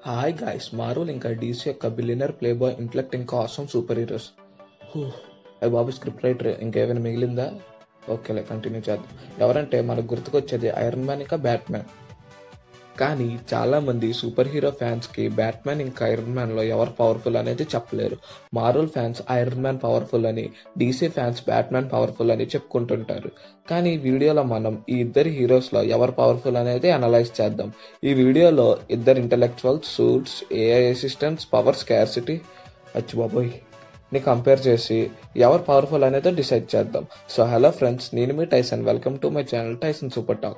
hi guys Marvel ఇంకా DC యొక్క billionaire playboy intellect ఇంకా ఆసమ్ సూపర్ హీరోస్ అయ్యి బాబు స్క్రిప్ట్ రైటర్ ఇంకేమైనా మిగిలిందా ఓకేలే కంటిన్యూ చేద్దాం ఎవరంటే మనకు గుర్తుకొచ్చేది ఐరన్ మ్యాన్ ఇంకా బ్యాట్మ్యాన్ కానీ చాలా మంది సూపర్ హీరో ఫ్యాన్స్ కి బ్యాట్మ్యాన్ ఇంకా ఐరన్ మ్యాన్ లో ఎవరు పవర్ఫుల్ అనేది చెప్పలేరు Marvel fans Iron Man powerful అని డీసీ ఫ్యాన్స్ బ్యాట్మ్యాన్ పవర్ఫుల్ అని చెప్పుకుంటుంటారు కానీ ఈ వీడియోలో మనం ఈ ఇద్దరు హీరోస్ లో ఎవరు పవర్ఫుల్ అనేది అనలైజ్ చేద్దాం ఈ వీడియోలో ఇద్దరు intellectuals suits AI assistants power scarcity అచ్చి బాబోయ్ ని కంపేర్ చేసి ఎవరు పవర్ఫుల్ అనేది డిసైడ్ చేద్దాం సో హలో ఫ్రెండ్స్ నేను మీ Tyson welcome to my channel Tyson super talk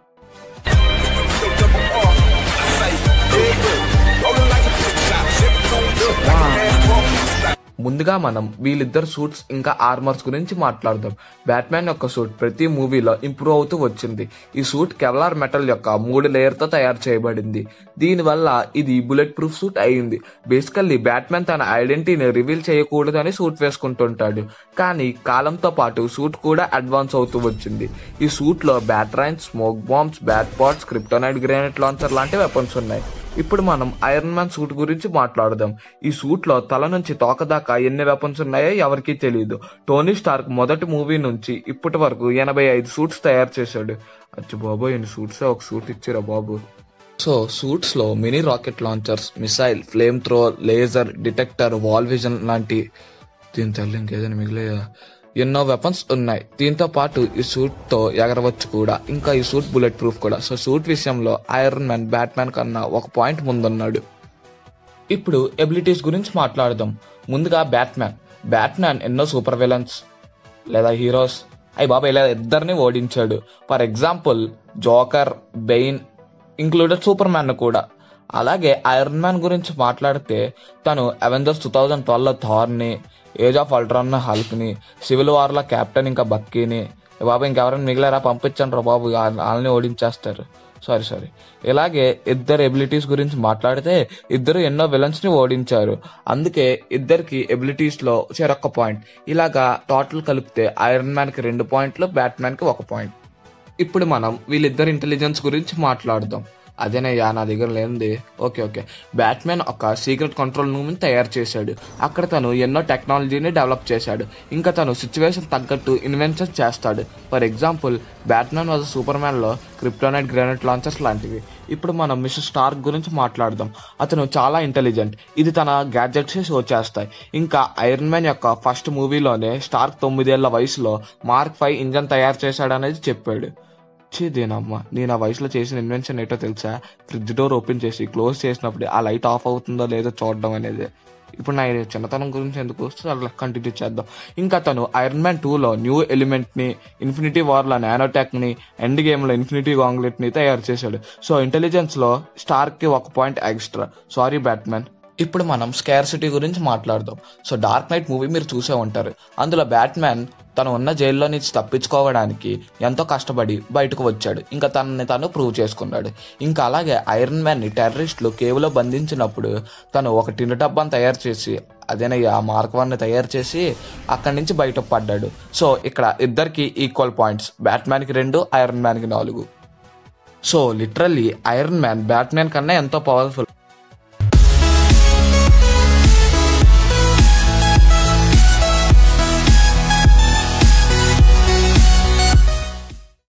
ముందుగా మనం వీళ్ళిద్దరు సూట్స్ ఇంకా ఆర్మర్స్ గురించి మాట్లాడదాం బ్యాట్మ్యాన్ యొక్క సూట్ ప్రతి మూవీలో ఇంప్రూవ్ అవుతూ వచ్చింది ఈ సూట్ కెవలార్ మెటల్ యొక్క మూడు లేయర్ తో తయారు చేయబడింది దీనివల్ల ఇది బుల్లెట్ ప్రూఫ్ సూట్ అయింది బేసికల్లీ బ్యాట్మ్యాన్ తన ఐడెంటిటీని రివీల్ చేయకూడదని సూట్ వేసుకుంటుంటాడు కానీ కాలంతో పాటు సూట్ కూడా అడ్వాన్స్ అవుతూ వచ్చింది ఈ సూట్ లో బ్యాట్రైన్ smoke bombs bat pods kryptonite grenade launcher లాంటి వెపన్స్ ఉన్నాయి ఇప్పుడు మనం ఐరన్ మ్యాన్ సూట్ గురించి మాట్లాడదాం ఈ సూట్ లో తల నుంచి తోక దాకా ఎన్ని వెపన్స్ ఉన్నాయో ఎవరికీ తెలియదు టోనీ స్టార్క్ మొదటి మూవీ నుంచి ఇప్పటి వరకు ఎనభై ఐదు సూట్స్ తయారు చేశాడు అచ్చి బాబు ఎన్ని సూట్స్ ఒక సూట్ ఇచ్చారా బాబు సో సూట్స్ లో mini rocket launchers missile flame throw laser detector wall vision లాంటి దీని తల్లి ఇంకేదైనా మిగిలేదా ఎన్నో వెపన్స్ ఉన్నాయి దీంతో పాటు ఈ సూట్ తో ఎగరవచ్చు కూడా ఇంకా ఈ సూట్ బుల్లెట్ ప్రూఫ్ కూడా సో సూట్ విషయంలో ఐరన్ మ్యాన్ బ్యాట్మ్యాన్ కన్నా ఒక పాయింట్ ముందున్నాడు ఇప్పుడు ఎబిలిటీస్ గురించి మాట్లాడదాం ముందుగా బ్యాట్మ్యాన్ బ్యాట్మ్యాన్ ఎన్నో సూపర్ విలన్స్ లేదా హీరోస్ అయ్యి బాబా ఇలా ఇద్దరిని ఓడించాడు for example Joker Bane included Superman కూడా అలాగే ఐరన్ మ్యాన్ గురించి మాట్లాడితే తను అవెంజర్స్ టూ థౌజండ్ ట్వెల్వ్ థార్ని ఏజ్ ఆఫ్ అల్ట్రాన్ హల్క్ ని సివిల్ వార్ లో కెప్టెన్ ఇంకా బక్కీని బాబు ఇంకెవరైనా మిగిలారా పంపించండి రా బాబు వాళ్ళని ఓడించేస్తారు సారీ సారీ ఇలాగే ఇద్దరు ఎబిలిటీస్ గురించి మాట్లాడితే ఇద్దరు ఎన్నో విలన్స్ ని ఓడించారు అందుకే ఇద్దరికి ఎబిలిటీస్ లో చెరొక్క పాయింట్ ఇలాగా టోటల్ కలిపితే ఐరన్ మ్యాన్ కి రెండు పాయింట్లు బ్యాట్మ్యాన్ కి ఒక పాయింట్ ఇప్పుడు మనం వీళ్ళిద్దరు ఇంటెలిజెన్స్ గురించి మాట్లాడదాం అదేనయ్యా నా దగ్గర లేనిది ఓకే ఓకే బ్యాట్మ్యాన్ ఒక సీక్రెట్ కంట్రోల్ రూమ్ తయారు చేశాడు అక్కడ తను ఎన్నో టెక్నాలజీని డెవలప్ చేశాడు ఇంకా తను సిచ్యువేషన్ తగ్గట్టు ఇన్వెన్షన్ చేస్తాడు for example Batman was Superman లో క్రిప్టోనైట్ గ్రానైట్ లాంచర్స్ లాంటివి ఇప్పుడు మనం మిస్టర్ స్టార్క్ గురించి మాట్లాడదాం అతను చాలా ఇంటెలిజెంట్ ఇది తన గ్యాడ్జెట్స్ షో చేస్తాయి ఇంకా ఐరన్ మ్యాన్ యొక్క ఫస్ట్ మూవీలోనే స్టార్క్ తొమ్మిదేళ్ల వయసులో మార్క్ ఫైవ్ ఇంజన్ తయారు చేశాడనేది చెప్పాడు దేనమ్మా నేను ఆ వయసులో చేసిన ఇన్వెన్షన్ ఏంటో తెలుసా ఫ్రిడ్జ్ డోర్ ఓపెన్ చేసి క్లోజ్ చేసినప్పుడు ఆ లైట్ ఆఫ్ అవుతుందో లేదో చూడడం అనేది ఇప్పుడు నా చిన్నతనం గురించి ఎందుకు అలా కంటిన్యూ చేద్దాం ఇంకా తను ఐరన్ మ్యాన్ టూలో న్యూ ఎలిమెంట్ ని ఇన్ఫినిటీ వార్ లో నానోటాక్ ని ఎండ్ గేమ్ లో ఇన్ఫినిటీ గాంగ్లెట్ ని తయారు చేశాడు సో ఇంటెలిజెన్స్ లో స్టార్క్ కి ఒక పాయింట్ ఎక్స్ట్రా సారీ బ్యాట్మ్యాన్ ఇప్పుడు మనం స్కేర్ సిటీ గురించి మాట్లాడదాం సో డార్క్ నైట్ మూవీ మీరు చూసే ఉంటారు అందులో బ్యాట్మ్యాన్ తను ఉన్న జైల్లో నుంచి తప్పించుకోవడానికి ఎంతో కష్టపడి బయటకు వచ్చాడు ఇంకా తనని తను ప్రూవ్ చేసుకున్నాడు ఇంకా అలాగే ఐరన్ మ్యాన్ ని టెర్రరిస్టులు కేవ్లో బంధించినప్పుడు తను ఒక టిన్ను డబ్బాను తయారు చేసి అదేనయ్య ఆ మార్క్ వన్ తయారు చేసి అక్కడి నుంచి బయట పడ్డాడు సో ఇక్కడ ఇద్దరికి ఈక్వల్ పాయింట్స్ బ్యాట్మ్యాన్ కి రెండు ఐరన్ మ్యాన్ కి నాలుగు so literally Iron Man Batman కన్నా ఎంతో పవర్ఫుల్